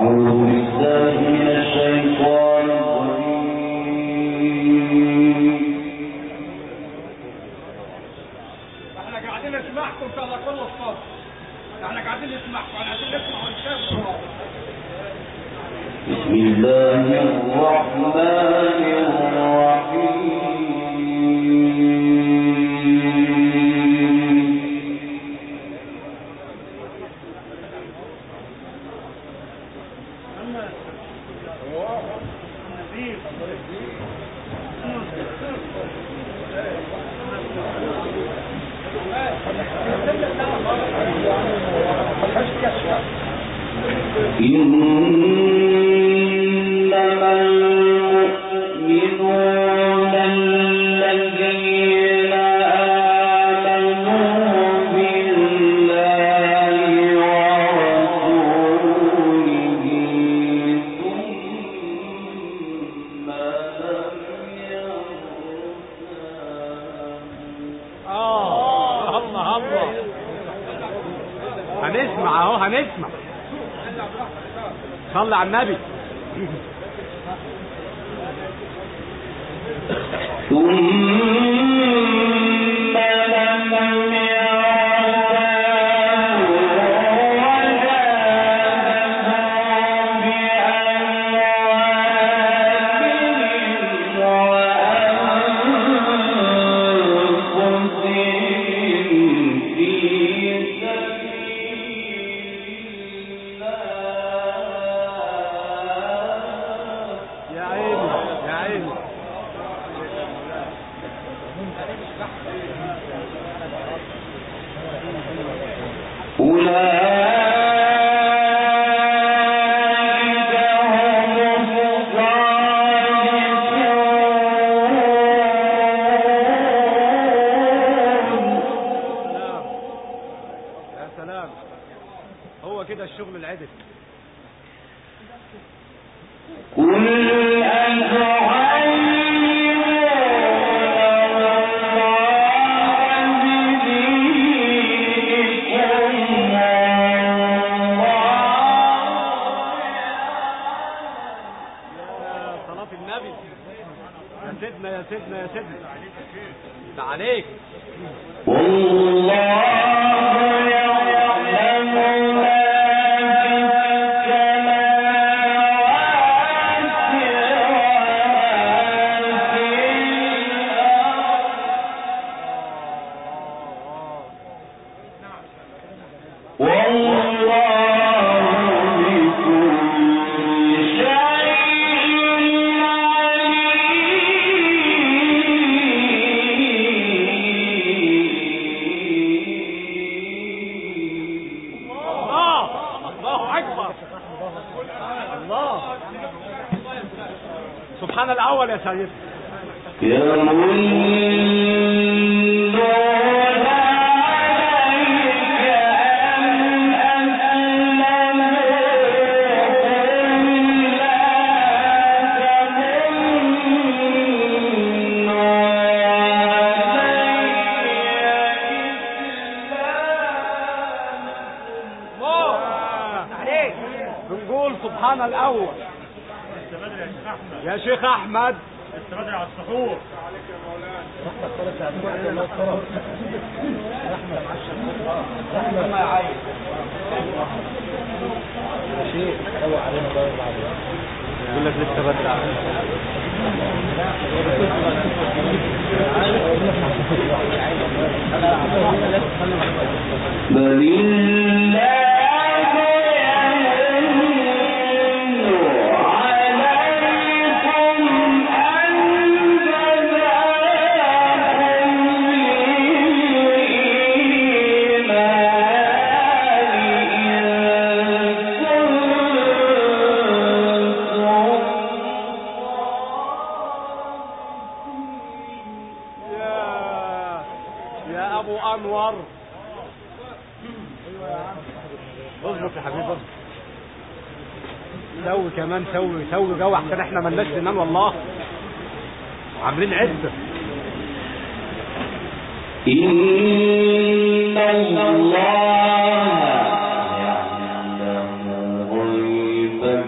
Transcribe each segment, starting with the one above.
غيب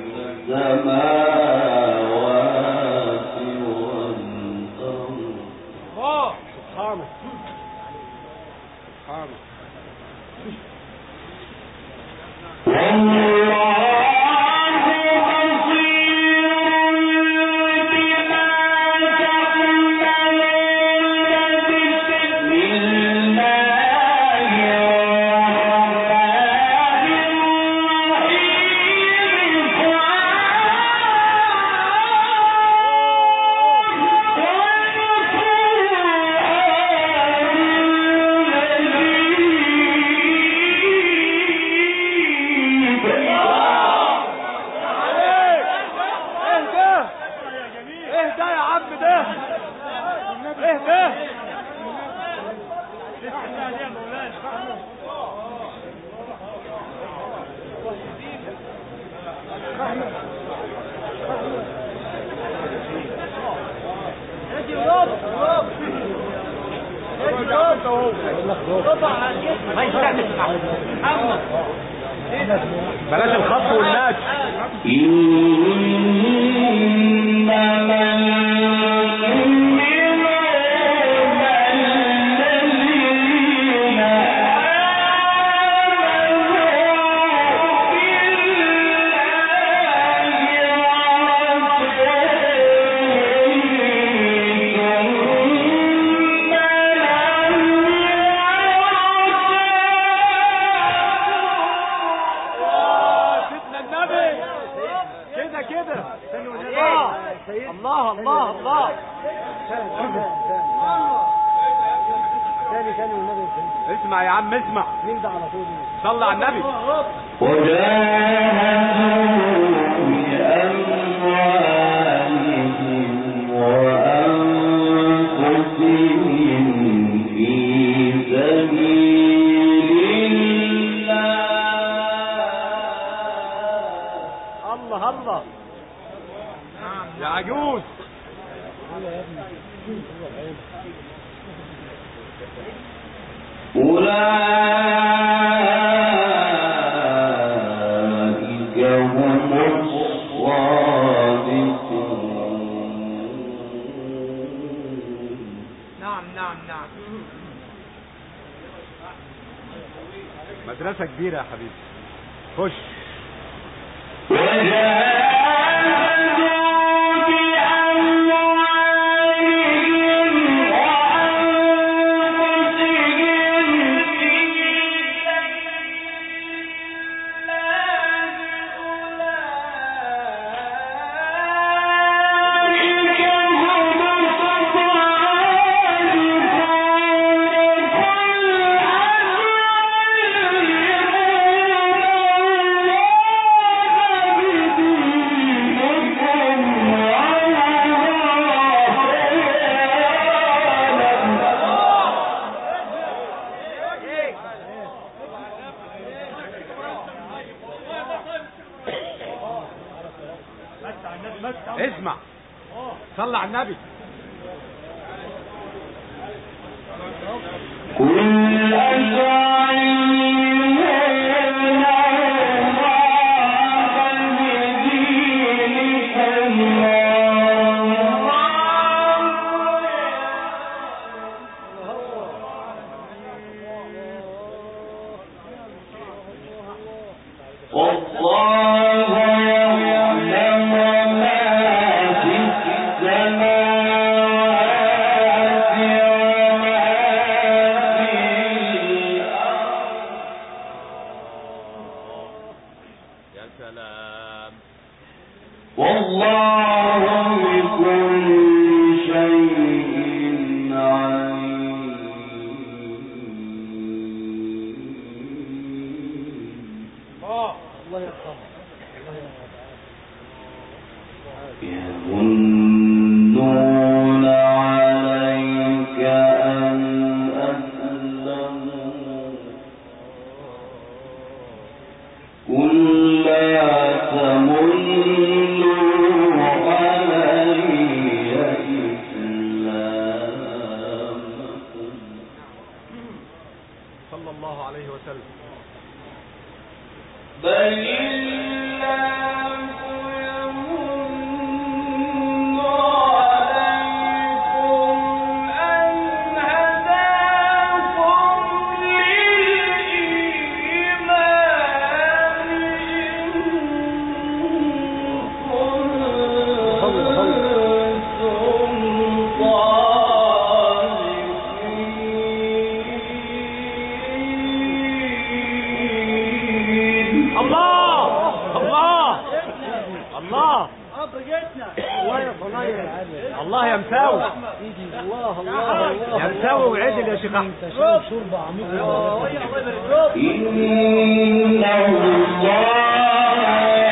بلاش الخط والناس سيدنا النبي كده كده الله الله الله الله تاني تاني والنبي اسمع يا عم اسمع مين ده على طول صلى على النبي الله الله يا عجوز أولئك هم الصادقون نعم نعم نعم مدرسة كبيرة يا حبيبي خش اسمع صلى على النبي كل أجعل والله يعلم ما في السماوات وما في الأرض يا سلام والله بكل شيء عليم الله يرحمه يمنون عليك أن أسلموا قل لا تمنوا علي إسلامكم صلى الله عليه وسلم بل الله يمن عليكم أن هداكم للإيمان إن كنتم صادقين الله الله الله الله يا صنايع الله يا مساوي ايدي الله الله الله يا مساوي وعدل يا شيخ احمد انت شرب شرب عميق إن الله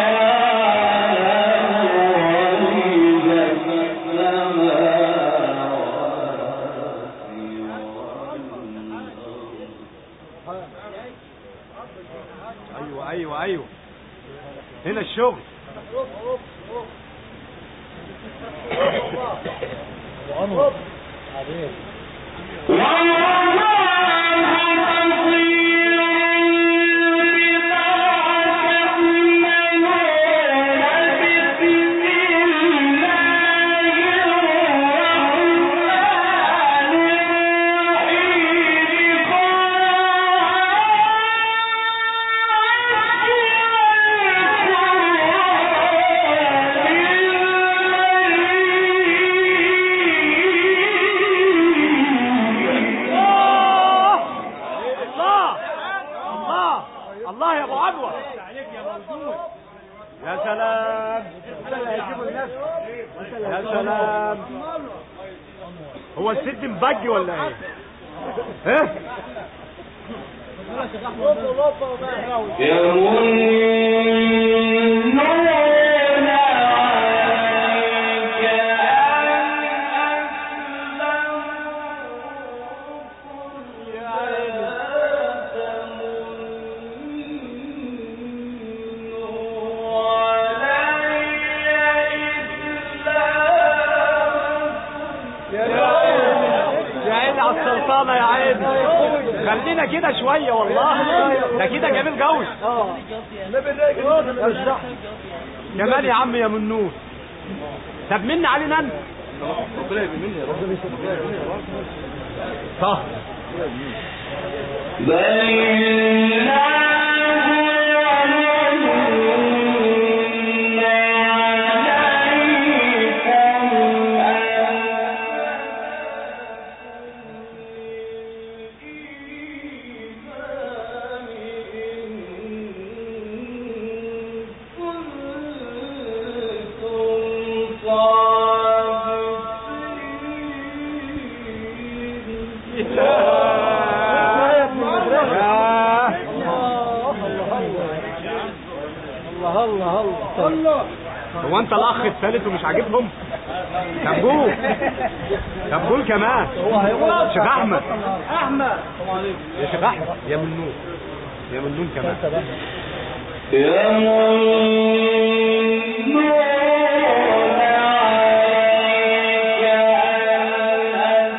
يعلم غيب السماوات والأرض ايوه ايوه ايوه هنا الشغل وعمر عليك الله الله الله الله يا ابو عدوى يا سلام يا سلام هو الست مبجي ولا ايه ايه يمنون عليك أن يا عيني على السلطانة يا عيني خلينا كده شوية والله ده كده جميل جوي كمان يا عم يا منور طب مني علينا انت صح بل الله يمن عليكم الله الله الله هو انت الاخ الثالث ومش عاجبهم طب قول طب قول كمان شيخ احمد احمد يا شيخ احمد يا منون يا منون كمان يمنون عليك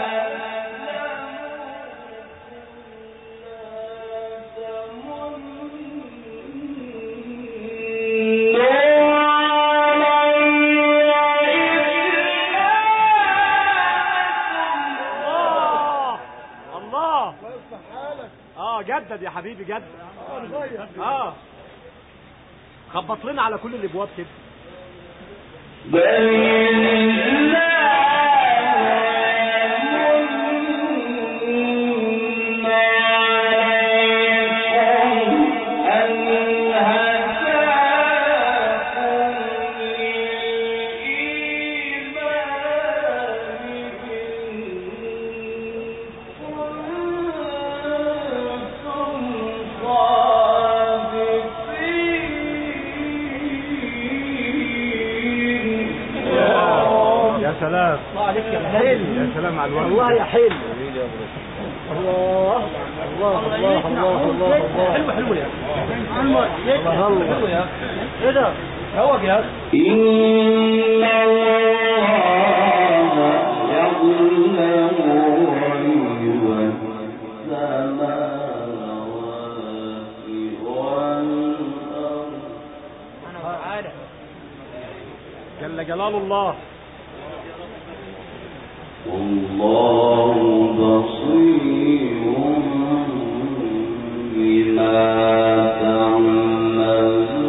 الله الله اه جدد يا حبيبي جدد اه خبط لنا على كل الابواب كده بل الله عليكم أن هداكم يا سلام الله عليك يا حلو يا سلام على الوقت والله يا حلو الله الله الله الله الله الله حلو حلو يا الله الله يا ايه ده هوك يا إن الله يظلم غيب السماوات والأرض جل جلال الله والله بصير بما تعملون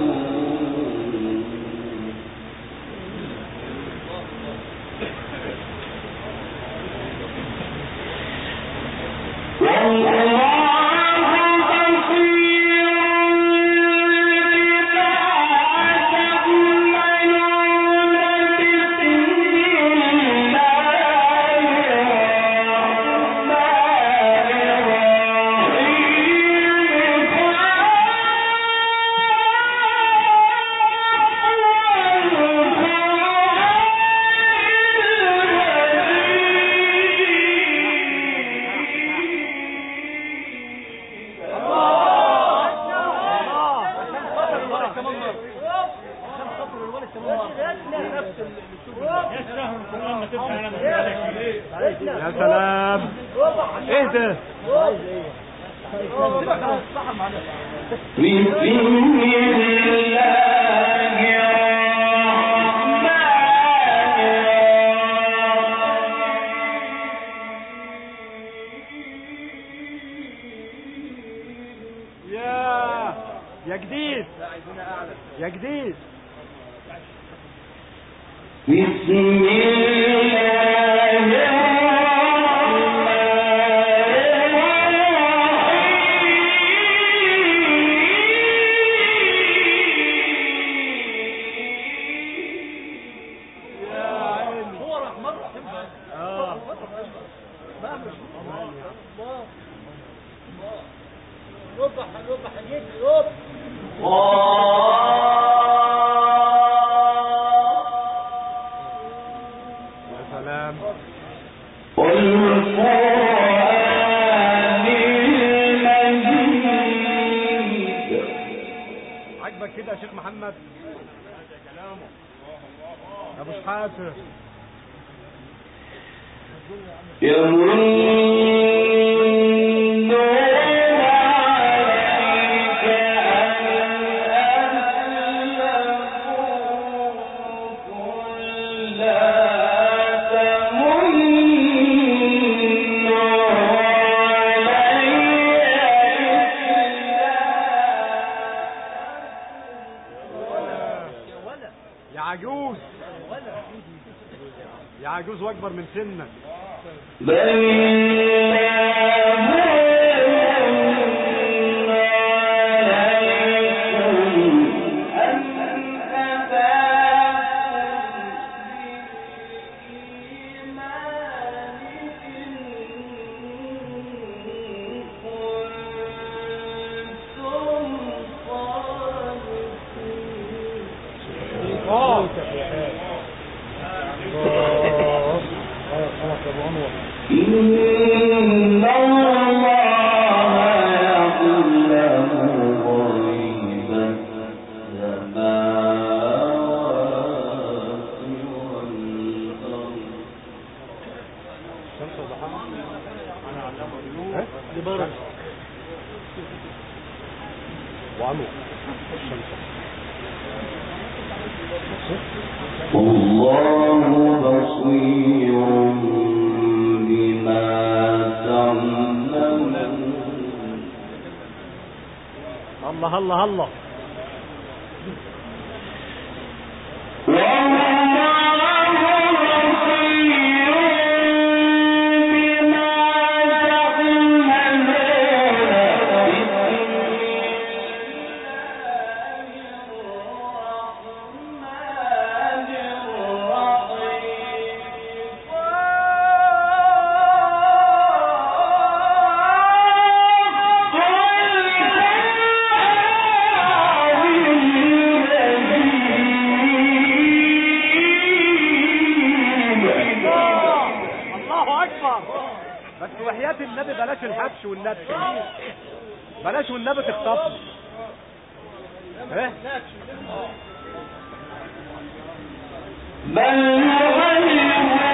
يا سلام ايه ده بسم الله يا يا جديد يا جديد بسم الله هو راح مرة اه يوضح يوضح يجي يوضح يا سلام والقرآن المجيد عجبك كده يا شيخ محمد ابو شحاته يمنون عليك أن أسلموا قل لا تمنوا علي يا عجوز يا عجوز واكبر من سنك بل الله عليكم أن أتاكم بالإيمان إن كنتم صادقين إن الله يعلم غيب السماوات والأرض وعنه والله بصير بما تعملون الله الله الله الله اكبر بس وحياة النبي بلاش الحبش والنبي بلاش والنبي تخطفني ايه بل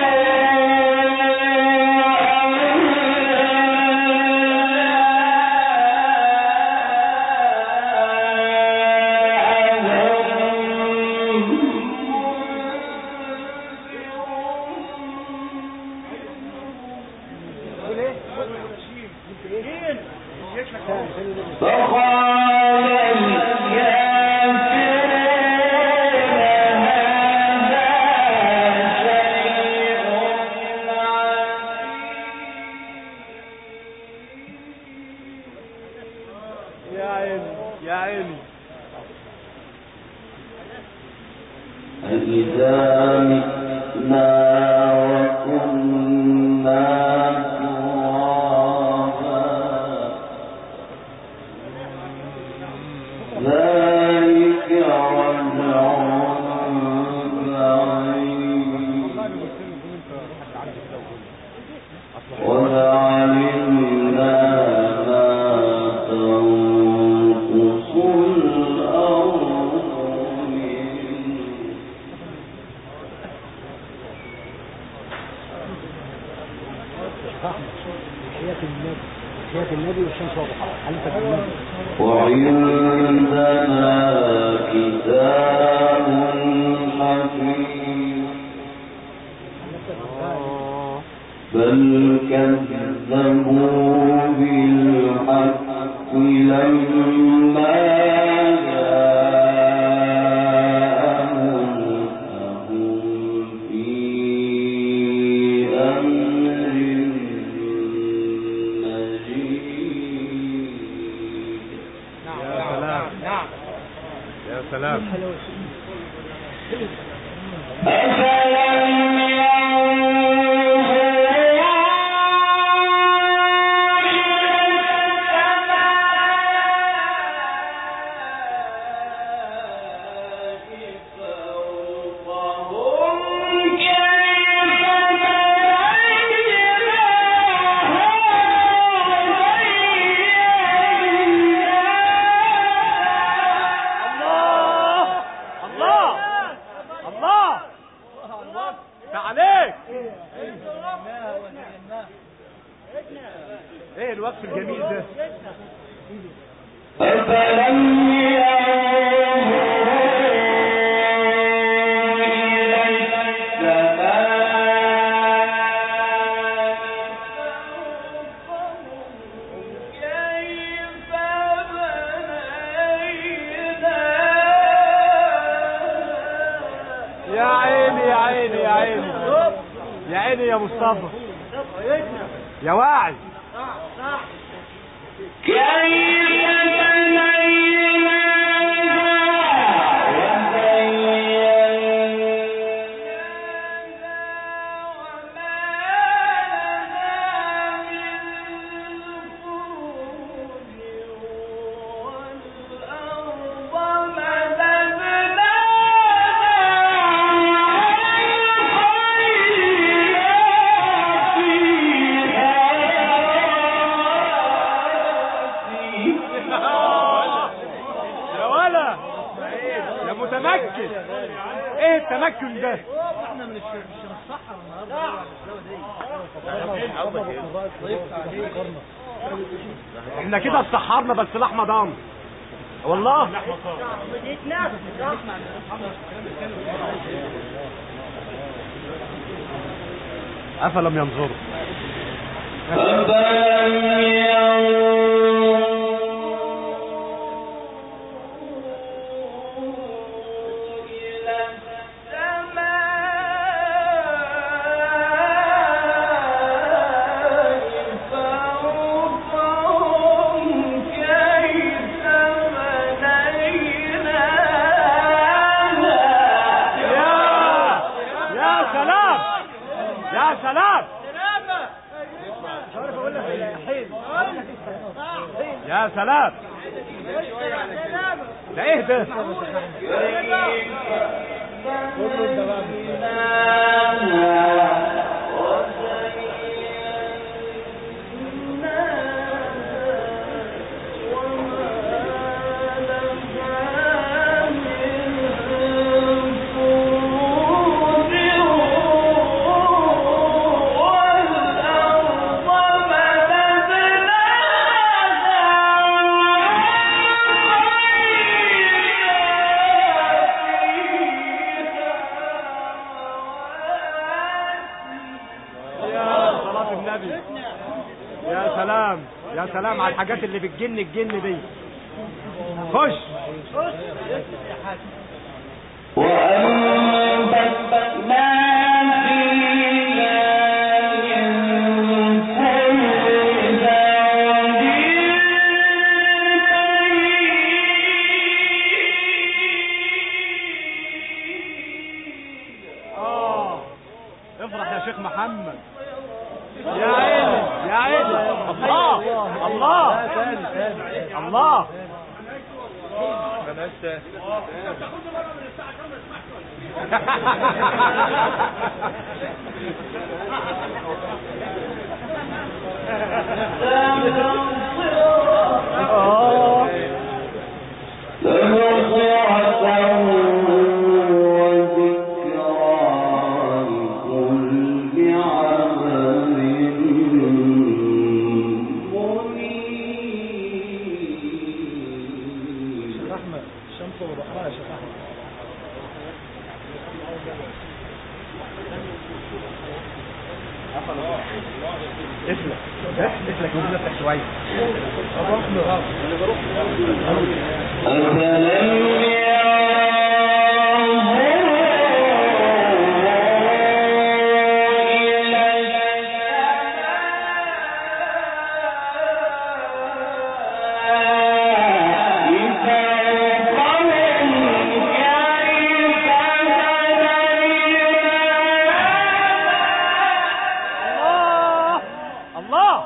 فقال الكافرون هذا شيء يا عيني يا عيني أإذا متنا وكنا ترابا ذلك رجع بعيد وجعلنا ما تنقص الأرض منه الشمس وضحاها هل انت جننت وعندنا كتاب حكيم بل كذبوا بالحق لما جاءهم فهم في أمر مجيد يا سلام يا سلام أفلم الله الله الله تعاليك ايه الوقت الجميل ده أفلم يا عيني يا عيني يا عيني يا عيني يا مصطفى يا واعي يا ولا يا متمكن ايه التمكن ده احنا من الشيخ الصحة النهارده احنا كده اتسحرنا بس لحمه ضان والله افلم ينظروا أفلم يا يا سلام يا سلام يا سلام ده ايه ده يا صلاة النبي يا سلام يا سلام على الحاجات اللي بتجن الجن دي خش وأنبتنا فيها من كل زوج اه افرح يا شيخ محمد يا عيني يا عيني الله الله الله آه. تبصرة وذكرى لكل عبد منيب اسلك اسلك من نفسك شويه أفلم الله الله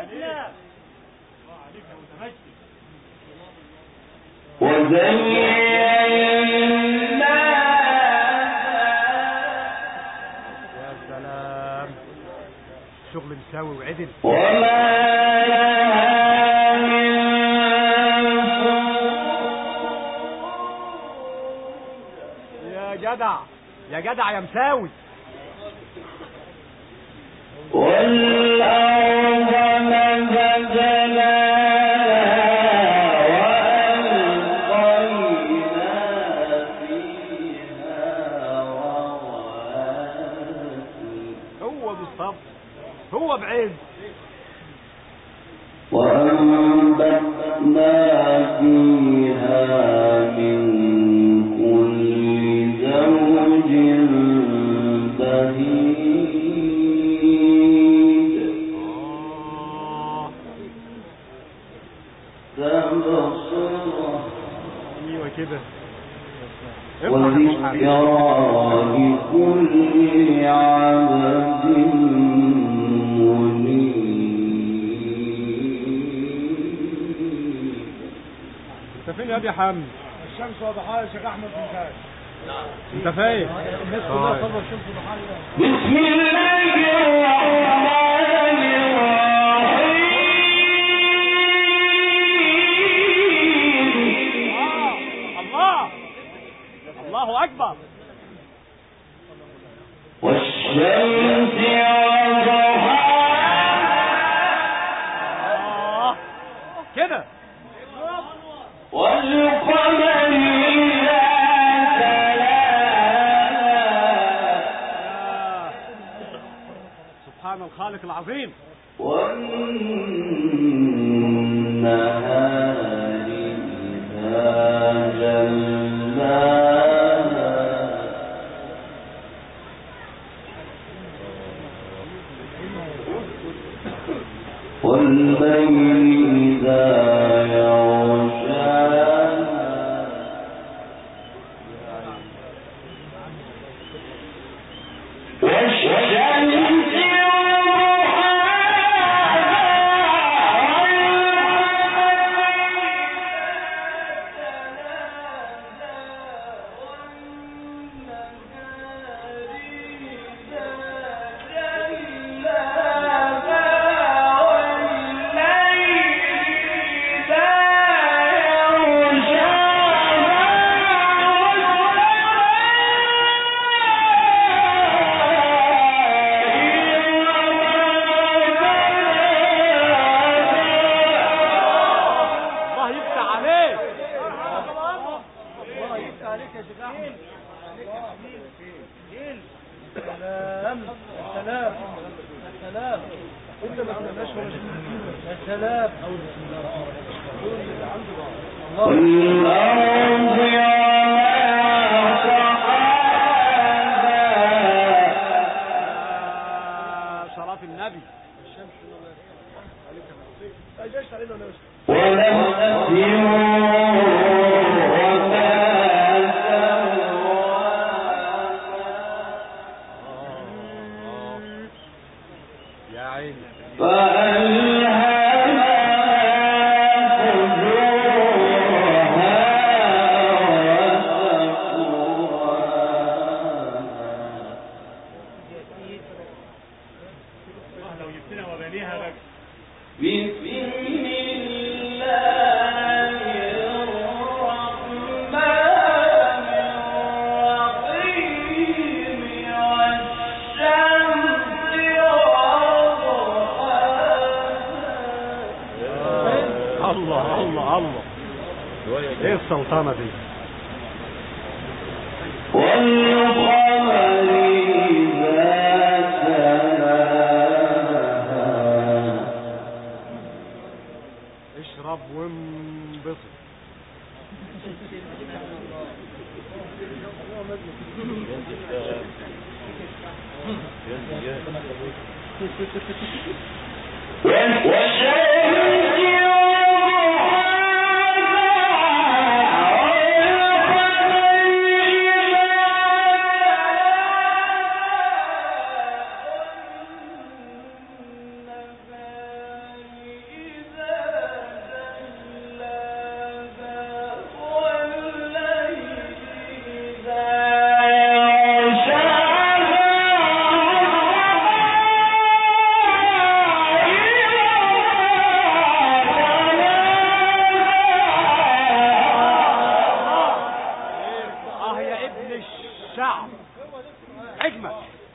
يا سلام شغل مساوي وعدل وما يا جدع يا جدع يا مساوي والأرض مددناها وألقينا فيها رواسي هو بالصبر هو بعز وأنبتنا فيها من كل زوج بهيج تبصرة ايوه كده افرح يا أبو حامد. وذكرى لكل عبد منيب انت فين يا ابي حمد الشمس وضحاها يا شيخ احمد بن خالد انت فين الناس طيب. كلها صبر الشمس وضحاها بسم الله الرحمن الرحيم الله الله اكبر والشمس وضحاها آه. كده والقمر إذا تلاها يا. سبحان الخالق العظيم والنهار إذا جلاها والليل إذا يغشاها والشمس الله يفتح عليك الله يفتح عليك يا شيخ احمد سلام سلام سلام انت ما تنساش ولا شيء. يا سلام الله والأرض وما طحاها يا شرف النبي اجيش علينا ولا يوسف ونفس وما سواها يا عيني فألهمها فجورها وتقواها بسم الله الرحمن الرحيم والشمس وضحاها الله الله الله ايه السلطنة دي اه يا ابن الشعب حكمة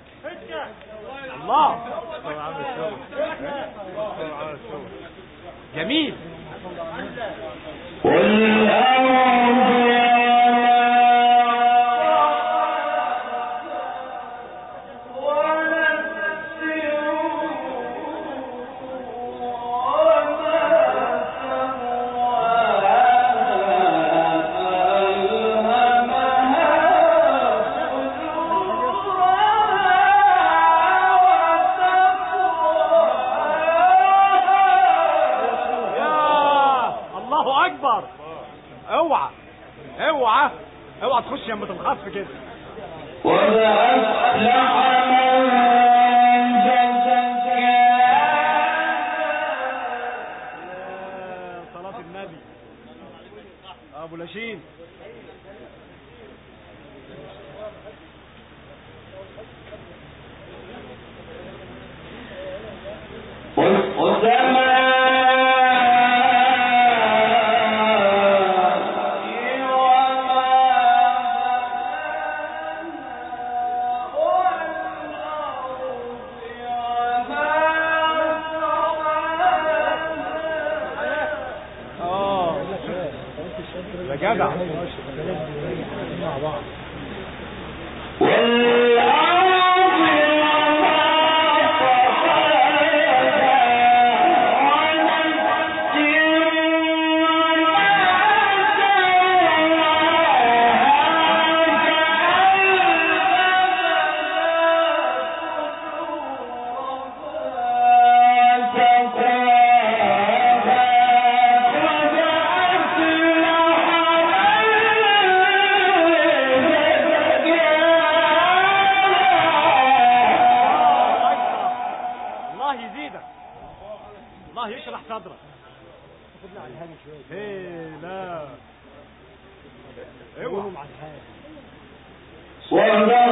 الله جميل يا الله اكبر اوعى اوعى اوعى تخش يمة الخصف كده يا صلاة النبي ابو لاشين اه يا جدع الله يزيدك الله يشرح صدرك ايه لا اوعى ولا